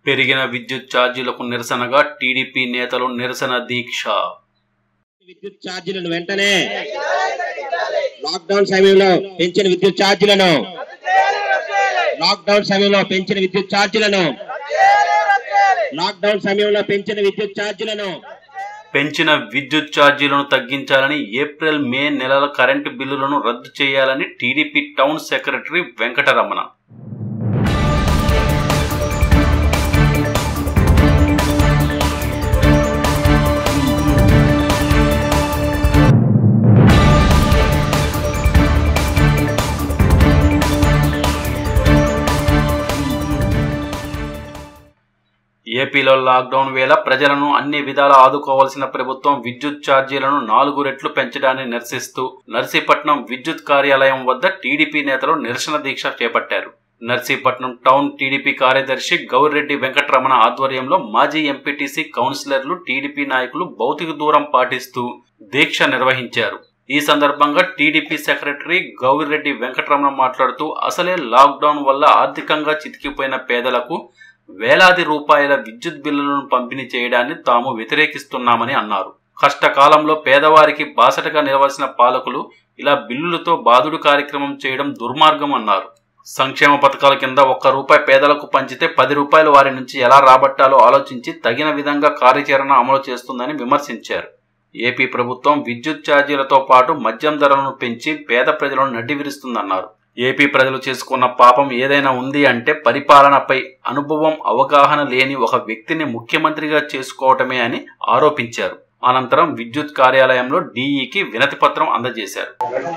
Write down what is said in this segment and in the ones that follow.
పెరిగిన విద్యుత్ ఛార్జీలకు నిరసనగా టీడీపీ నేతలు నిరసన దీక్ష విద్యుత్ ఛార్జీలను వెంటనే లాక్డౌన్ సమయంలో పెంచిన విద్యుత్ ఛార్జీలను లాక్డౌన్ సమయంలో పెంచిన విద్యుత్ ఛార్జీలను లాక్డౌన్ సమయంలో పెంచిన విద్యుత్ ఛార్జీలను పెంచిన విద్యుత్ ఛార్జీలను తగ్గించాలని ఏప్రిల్ మే నెలల కరెంటు బిల్లులను రద్దు చేయాలని టీడీపీ టౌన్ సెక్రటరీ వెంకటరమణ ఏపీలో లాక్డౌన్ వేళ ప్రజలను అన్ని విధాలా ఆదుకోవాల్సిన ప్రభుత్వం విద్యుత్ ఛార్జీలను నాలుగు రెట్లు పెంచడాన్ని నిరసిస్తూ నర్సీపట్నం విద్యుత్ కార్యాలయం వద్ద టీడీపీ నేతలు నిరసన దీక్ష చేపట్టారు నర్సీపట్నం టౌన్ టీడీపీ కార్యదర్శి గౌరిరెడ్డి వెంకటరమణ ఆధ్వర్యంలో మాజీ ఎంపీటీసీ కౌన్సిలర్లు టీడీపీ నాయకులు భౌతిక దూరం పాటిస్తూ దీక్ష నిర్వహించారు ఈ సందర్భంగా టీడీపీ సెక్రటరీ గౌరిరెడ్డి వెంకటరమణ మాట్లాడుతూ అసలే లాక్డౌన్ వల్ల ఆర్థికంగా చితికిపోయిన పేదలకు వేలాది రూపాయల విద్యుత్ బిల్లులను పంపిణీ చేయడాన్ని తాము వ్యతిరేకిస్తున్నామని అన్నారు కష్టకాలంలో పేదవారికి బాసటగా నిలవలసిన పాలకులు ఇలా బిల్లులతో బాదుడు కార్యక్రమం చేయడం దుర్మార్గం అన్నారు సంక్షేమ పథకాల కింద ఒక్క రూపాయి పేదలకు పంచితే పది రూపాయలు వారి నుంచి ఎలా రాబట్టాలో ఆలోచించి తగిన విధంగా కార్యాచరణ అమలు చేస్తుందని విమర్శించారు ఏపీ ప్రభుత్వం విద్యుత్ ఛార్జీలతో పాటు మద్యం ధరలను పెంచి పేద ప్రజలను నడ్డివిరుస్తుందన్నారు ఏపీ ప్రజలు చేసుకున్న పాపం ఏదైనా ఉంది అంటే పరిపాలనపై అనుభవం అవగాహన లేని ఒక వ్యక్తిని ముఖ్యమంత్రిగా చేసుకోవటమే అని ఆరోపించారు అనంతరం విద్యుత్ కార్యాలయంలో డీఈకి వినతి పత్రం అందజేశారు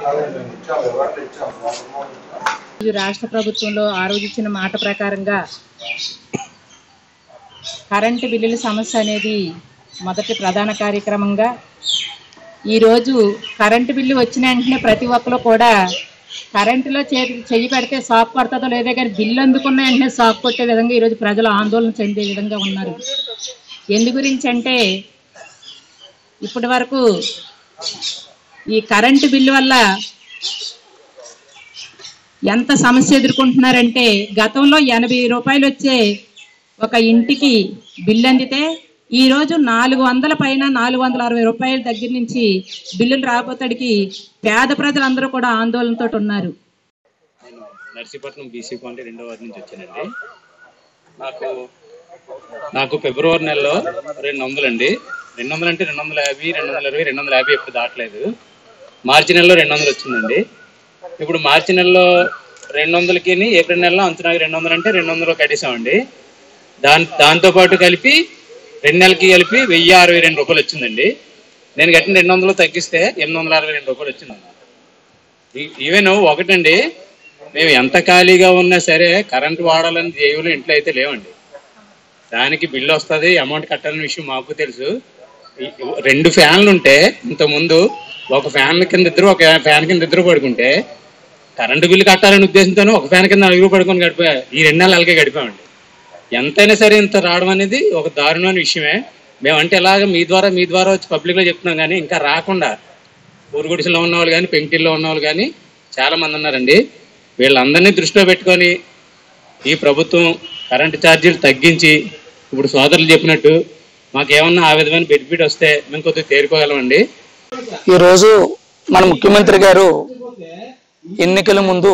ఈ రాష్ట్ర ప్రభుత్వంలో ఆ రోజు ఇచ్చిన మాట ప్రకారంగా కరెంటు బిల్లుల సమస్య అనేది మొదటి ప్రధాన కార్యక్రమంగా ఈరోజు కరెంటు బిల్లు వచ్చిన వెంటనే ప్రతి ఒక్కరు కూడా కరెంటులో చేతి చెయ్యి పెడితే షాక్ కొడుతుందో లేదో కానీ బిల్లు అందుకున్న వెంటనే షాక్ కొట్టే విధంగా ఈరోజు ప్రజలు ఆందోళన చెందే విధంగా ఉన్నారు ఎందు గురించి అంటే ఇప్పటి వరకు ఈ కరెంటు బిల్లు వల్ల ఎంత సమస్య ఎదుర్కొంటున్నారంటే గతంలో ఎనభై రూపాయలు వచ్చే ఒక ఇంటికి బిల్లు అందితే ఈరోజు నాలుగు వందల పైన నాలుగు వందల అరవై రూపాయల దగ్గర నుంచి బిల్లులు రాబోతాడికి పేద ప్రజలందరూ కూడా ఆందోళనతో ఉన్నారు నేను నర్సీపట్నం బీసీ పాయింట్ రెండో వారి నుంచి వచ్చానండి నాకు నాకు ఫిబ్రవరి నెలలో రెండు వందలండి రెండు వందలు అంటే రెండు వందల యాభై రెండు వందల ఇరవై రెండు వందల యాభై ఎప్పుడు దాటలేదు మార్చి నెలలో రెండు వందలు వచ్చిందండి ఇప్పుడు మార్చి నెలలో రెండు వందలకి ఏప్రిల్ నెలలో అంచనాకి రెండు వందలు అంటే రెండు వందలు కట్టేసామండి దాని దాంతో పాటు కలిపి రెండు నెలలకి కలిపి వెయ్యి అరవై రెండు రూపాయలు వచ్చిందండి నేను కట్టిన రెండు వందలు తగ్గిస్తే ఎనిమిది వందల అరవై రెండు రూపాయలు వచ్చిందన్నమాట ఈ- ఈవెన్ ఒకటండి మేము ఎంత ఖాళీగా ఉన్నా సరే కరెంట్ వాడాలని జేబులు ఇంట్లో అయితే లేవండి దానికి బిల్లు వస్తుంది అమౌంట్ కట్టాలనే విషయం మాకు తెలుసు ఈ- రెండు ఫ్యాన్లు ఉంటే ఇంతకుముందు ఒక ఫ్యాన్ కింద ఇద్దరు ఒక ఫ్యాన్ కింద ఇద్దరు పడుకుంటే కరెంటు బిల్లు కట్టాలనే ఉద్దేశంతోనే ఒక ఫ్యాన్ కింద నలుగురు పడుకొని గడిపా ఈ రెండు నెలలు అలాగే గడిపామండి ఎంతైనా సరే ఇంత రావడం అనేది ఒక దారుణమైన విషయమే మేమంటే ఎలాగ మీ ద్వారా మీ ద్వారా వచ్చి పబ్లిక్లో చెప్తున్నాం కానీ ఇంకా రాకుండా ఊరుగుడిసలో ఉన్న వాళ్ళు కానీ పెంకిటిల్లో ఉన్న వాళ్ళు కానీ చాలా మంది ఉన్నారండి వీళ్ళందరినీ దృష్టిలో పెట్టుకొని ఈ ప్రభుత్వం కరెంటు ఛార్జీలు తగ్గించి ఇప్పుడు సోదరులు చెప్పినట్టు మాకేమన్నా ఆ విధమైన బెనిఫిట్ వస్తే మేము కొద్దిగా తేరుకోగలమండి ఈరోజు మన ముఖ్యమంత్రి గారు ఎన్నికల ముందు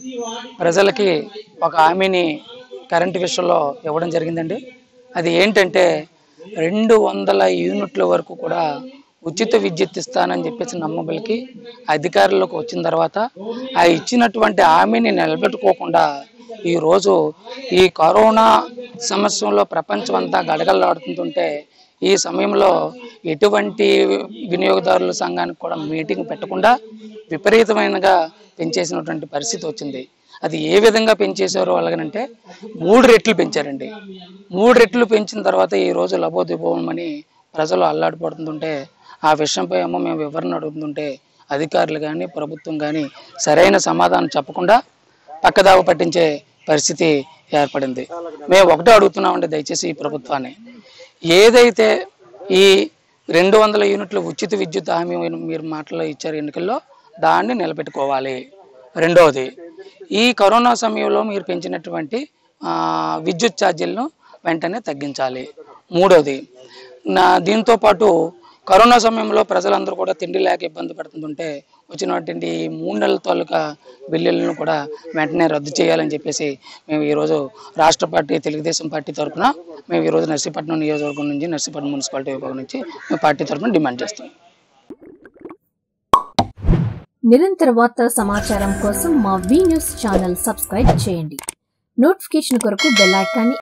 ప్రజలకి ఒక హామీని కరెంటు విషయంలో ఇవ్వడం జరిగిందండి అది ఏంటంటే రెండు వందల యూనిట్ల వరకు కూడా ఉచిత విద్యుత్ ఇస్తానని చెప్పేసి నమ్మబలికి అధికారంలోకి వచ్చిన తర్వాత ఆ ఇచ్చినటువంటి హామీని నిలబెట్టుకోకుండా ఈరోజు ఈ కరోనా సమస్యలో ప్రపంచం అంతా గడగడలాడుతుంటే ఈ సమయంలో ఎటువంటి వినియోగదారుల సంఘానికి కూడా మీటింగ్ పెట్టకుండా విపరీతమైనగా పెంచేసినటువంటి పరిస్థితి వచ్చింది అది ఏ విధంగా పెంచేశారు అలాగనంటే మూడు రెట్లు పెంచారండి మూడు రెట్లు పెంచిన తర్వాత ఈ రోజు లబోదిబోమని ప్రజలు అల్లాడిపడుతుంటే ఆ విషయంపై ఏమో మేము వివరణ అడుగుతుంటే అధికారులు కానీ ప్రభుత్వం కానీ సరైన సమాధానం చెప్పకుండా పక్కదావ పట్టించే పరిస్థితి ఏర్పడింది మేము ఒకటే అడుగుతున్నామండి దయచేసి ఈ ప్రభుత్వాన్ని ఏదైతే ఈ రెండు వందల యూనిట్ల ఉచిత విద్యుత్ హామీ మీరు మాటలో ఇచ్చారు ఎన్నికల్లో దాన్ని నిలబెట్టుకోవాలి రెండవది ఈ కరోనా సమయంలో మీరు పెంచినటువంటి ఆ, విద్యుత్ ఛార్జీలను వెంటనే తగ్గించాలి మూడోది నా దీంతో పాటు కరోనా సమయంలో ప్రజలందరూ కూడా తిండి లేక ఇబ్బంది పడుతుంటే వచ్చినటువంటి ఈ మూడు నెలల తాలూకా బిల్లులను కూడా వెంటనే రద్దు చేయాలని చెప్పేసి మేము ఈరోజు రాష్ట్ర పార్టీ తెలుగుదేశం పార్టీ తరఫున మేము ఈరోజు నర్సీపట్నం నియోజకవర్గం నుంచి నర్సీపట్నం మున్సిపాలిటీ విభాగం నుంచి మేము పార్టీ తరఫున డిమాండ్ చేస్తాం నిరంతర వార్తల సమాచారం కోసం మా వి న్యూస్ ఛానల్ సబ్స్క్రైబ్ చేయండి నోటిఫికేషన్ కొరకు బెల్ ఐకాన్ని